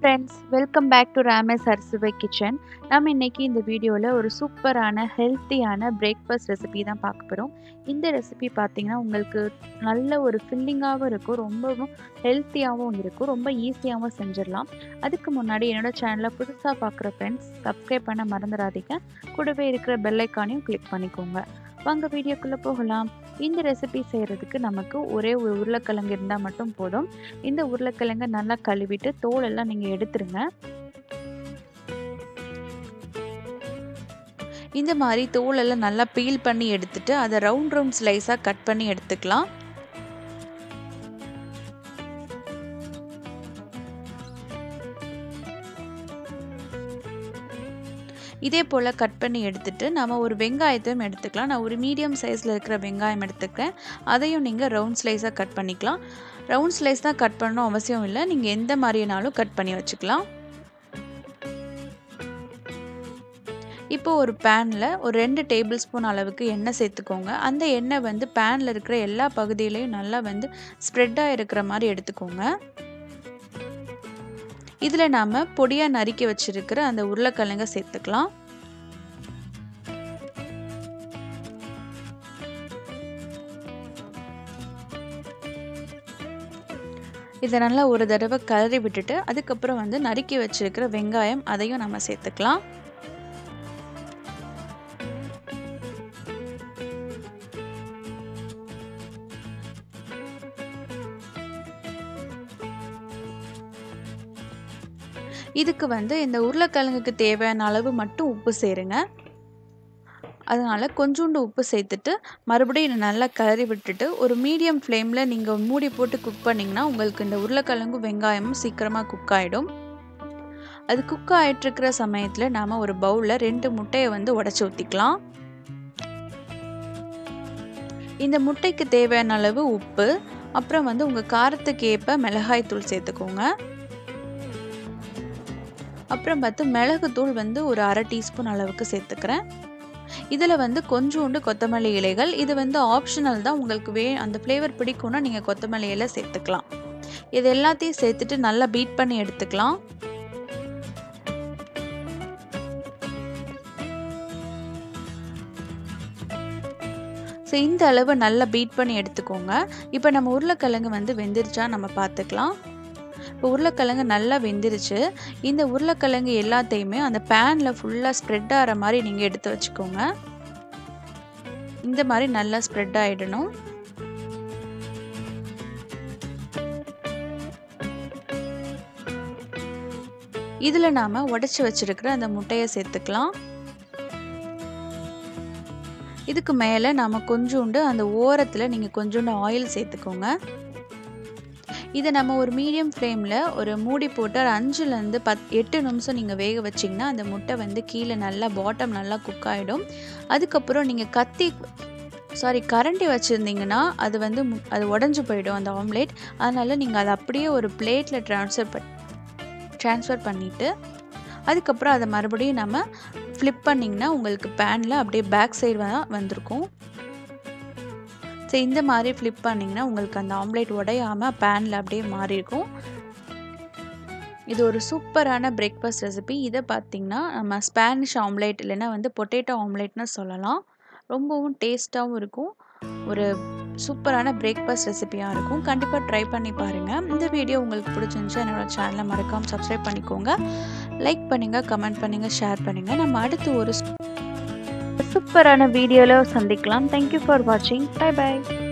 friends welcome back to Ramesh Arusuvai kitchen நம்ம இன்னைக்கு இந்த வீடியோவில் ஒரு சூப்பரான ஹெல்த்தியான பிரேக்ஃபாஸ்ட் ரெசிபி தான் பார்க்க போகிறோம் இந்த ரெசிபி பார்த்தீங்கன்னா உங்களுக்கு நல்ல ஒரு ஃபில்லிங்காகவும் இருக்கும் ரொம்பவும் ஹெல்த்தியாகவும் இருக்கும் ரொம்ப ஈஸியாகவும் செஞ்சிடலாம் அதுக்கு முன்னாடி என்னோட சேனலை புதுசாக பார்க்குற ஃப்ரெண்ட்ஸ் சப்ஸ்கிரைப் பண்ண மறந்துடாதீங்க கூடவே இருக்கிற பெல்லைக்கானையும் கிளிக் பண்ணிக்கோங்க வாங்க வீடியோக்குள்ளே போகலாம் இந்த ரெசிபி செய்கிறதுக்கு நமக்கு ஒரே ஒரு உருளைக்கிழங்கு இருந்தால் மட்டும் போதும் இந்த உருளைக்கிழங்கை நல்லா கழுவிட்டு தோல் எல்லாம் நீங்கள் எடுத்துருங்க இந்த மாதிரி தோலெல்லாம் நல்லா பீல் பண்ணி எடுத்துட்டு அதை ரவுண்ட் ரவுண்ட் ஸ்லைஸாக கட் பண்ணி எடுத்துக்கலாம் இதே போல் கட் பண்ணி எடுத்துட்டு நம்ம ஒரு வெங்காயத்தையும் எடுத்துக்கலாம் நான் ஒரு மீடியம் சைஸில் இருக்கிற வெங்காயம் எடுத்துக்கிறேன் அதையும் நீங்கள் ரவுண்ட் ஸ்லைஸாக கட் பண்ணிக்கலாம் ரவுண்ட் ஸ்லைஸ் தான் கட் பண்ணணும் அவசியம் இல்லை நீங்கள் எந்த மாதிரினாலும் கட் பண்ணி வச்சுக்கலாம் இப்போ ஒரு பேனில் ஒரு ரெண்டு டேபிள் ஸ்பூன் அளவுக்கு எண்ணெய் சேர்த்துக்கோங்க அந்த எண்ணெய் வந்து பேனில் இருக்கிற எல்லா பகுதியிலையும் நல்லா வந்து ஸ்ப்ரெட்டாக இருக்கிற மாதிரி எடுத்துக்கோங்க இதில் நாம் பொடியாக நறுக்கி வச்சுருக்கிற அந்த உருளைக்கிழங்க சேர்த்துக்கலாம் இதை நல்லா ஒரு தடவை கலரி விட்டுட்டு அதுக்கப்புறம் வந்து நறுக்கி வச்சுருக்கிற வெங்காயம் அதையும் நம்ம சேர்த்துக்கலாம் இதுக்கு வந்து இந்த உருளைக்கிழங்குக்கு தேவையான அளவு மட்டும் உப்பு சேருங்க அதனால் கொஞ்சோண்டு உப்பு சேர்த்துட்டு மறுபடியும் நல்லா கிளறி விட்டுட்டு ஒரு மீடியம் ஃப்ளேமில் நீங்கள் மூடி போட்டு குக் பண்ணிங்கன்னா உங்களுக்கு இந்த உருளைக்கிழங்கும் வெங்காயமும் சீக்கிரமாக குக் ஆகிடும் அது குக் ஆகிட்டுருக்கிற சமயத்தில் நாம் ஒரு பவுலில் ரெண்டு முட்டையை வந்து உடச்சி ஊற்றிக்கலாம் இந்த முட்டைக்கு தேவையான அளவு உப்பு அப்புறம் வந்து உங்கள் காரத்துக்கு ஏற்ப மிளகாய் தூள் சேர்த்துக்கோங்க அப்புறம் பார்த்து மிளகுத்தூள் வந்து ஒரு அரை டீஸ்பூன் அளவுக்கு சேர்த்துக்கிறேன் இதில் வந்து கொஞ்சோண்டு கொத்தமல்லி இலைகள் இது வந்து ஆப்ஷனல் தான் உங்களுக்கு வே அந்த ஃப்ளேவர் பிடிக்கும்னா நீங்கள் கொத்தமல்லி இலை சேர்த்துக்கலாம் இது எல்லாத்தையும் சேர்த்துட்டு நல்லா பீட் பண்ணி எடுத்துக்கலாம் ஸோ இந்த அளவு நல்லா பீட் பண்ணி எடுத்துக்கோங்க இப்போ நம்ம உருளைக்கிழங்கு வந்து வெந்துருச்சா நம்ம பார்த்துக்கலாம் இப்போ உருளைக்கிழங்கு நல்லா வெந்துருச்சு இந்த உருளைக்கிழங்கு எல்லாத்தையுமே அந்த பேனில் ஃபுல்லாக ஸ்ப்ரெட் ஆகிற மாதிரி நீங்கள் எடுத்து வச்சுக்கோங்க இந்த மாதிரி நல்லா ஸ்ப்ரெட் ஆகிடணும் இதில் நாம் உடச்சி வச்சுருக்கிற அந்த முட்டையை சேர்த்துக்கலாம் இதுக்கு மேலே நாம் கொஞ்சோண்டு அந்த ஓரத்தில் நீங்கள் கொஞ்சோண்டு ஆயில் சேர்த்துக்கோங்க இதை நம்ம ஒரு மீடியம் ஃப்ளேமில் ஒரு மூடி போட்டு ஒரு அஞ்சுலேருந்து பத் எட்டு நிமிஷம் நீங்கள் வேக வச்சிங்கன்னா அந்த முட்டை வந்து கீழே நல்லா பாட்டம் நல்லா குக் ஆகிடும் அதுக்கப்புறம் நீங்கள் கத்தி சாரி கரண்டி வச்சுருந்தீங்கன்னா அது வந்து அது உடஞ்சி போயிடும் அந்த ஆம்லேட் அதனால் நீங்கள் அதை அப்படியே ஒரு பிளேட்டில் ட்ரான்ஸ்ஃபர் பண் ட்ரான்ஸ்ஃபர் பண்ணிவிட்டு அதுக்கப்புறம் அதை மறுபடியும் நம்ம ஃப்ளிப் பண்ணிங்கன்னா உங்களுக்கு பேனில் அப்படியே பேக் சைடு வந்திருக்கும் ஸோ இந்த மாதிரி ஃப்ளிப் பண்ணிங்கன்னா உங்களுக்கு அந்த ஆம்லேட் உடையாமல் பேனில் அப்படியே மாறி இருக்கும் இது ஒரு சூப்பரான பிரேக்ஃபாஸ்ட் ரெசிபி இதை பார்த்திங்கன்னா நம்ம ஸ்பானிஷ் ஆம்லேட் இல்லைன்னா வந்து பொட்டேட்டோ ஆம்லேட்னு சொல்லலாம் ரொம்பவும் டேஸ்ட்டாகவும் இருக்கும் ஒரு சூப்பரான பிரேக்ஃபாஸ்ட் ரெசிபியாக இருக்கும் கண்டிப்பாக ட்ரை பண்ணி பாருங்கள் இந்த வீடியோ உங்களுக்கு பிடிச்சிருந்துச்சு என்னோட சேனலை மறக்காமல் சப்ஸ்கிரைப் பண்ணிக்கோங்க லைக் பண்ணுங்கள் கமெண்ட் பண்ணுங்கள் ஷேர் பண்ணுங்கள் நம்ம அடுத்து ஒரு சூப்பரான வீடியோவில் சந்திக்கலாம் தேங்க்யூ ஃபார் வாட்சிங் பை பாய்